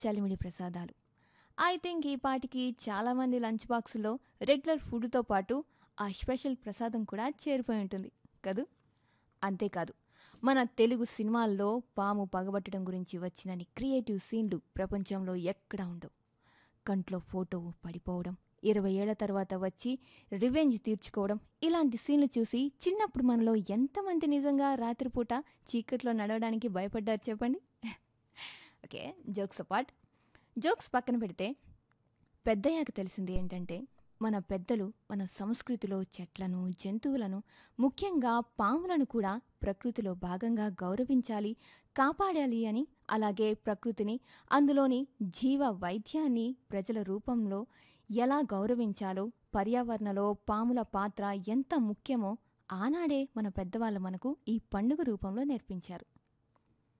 చలిమిడి ప్రసాదాలు I think ఈ పాటికి చాలామంది లంచ్ బాక్సుల్లో రెగ్యులర్ ఫుడ్తో పాటు ఆ స్పెషల్ ప్రసాదం కూడా చేరిపోయి ఉంటుంది కదూ అంతేకాదు మన తెలుగు సినిమాల్లో పాము పగబట్టడం గురించి వచ్చినన్ని క్రియేటివ్ సీన్లు ప్రపంచంలో ఎక్కడా ఉండవు కంట్లో ఫోటో పడిపోవడం ఇరవై ఏళ్ల తర్వాత వచ్చి రివెంజ్ తీర్చుకోవడం ఇలాంటి సీన్లు చూసి చిన్నప్పుడు మనలో ఎంతమంది నిజంగా రాత్రిపూట చీకట్లో నడవడానికి భయపడ్డారు చెప్పండి ఓకే జోక్స్ అపార్ట్ జోక్స్ పక్కన పెడితే పెద్దయ్యాక తెలిసింది ఏంటంటే మన పెద్దలు మన సంస్కృతిలో చెట్లను జంతువులను ముఖ్యంగా పాములను కూడా ప్రకృతిలో భాగంగా గౌరవించాలి కాపాడాలి అని అలాగే ప్రకృతిని అందులోని జీవ వైద్యాన్ని ప్రజల రూపంలో ఎలా గౌరవించాలో పర్యావరణలో పాముల పాత్ర ఎంత ముఖ్యమో ఆనాడే మన పెద్దవాళ్ళు మనకు ఈ పండుగ రూపంలో నేర్పించారు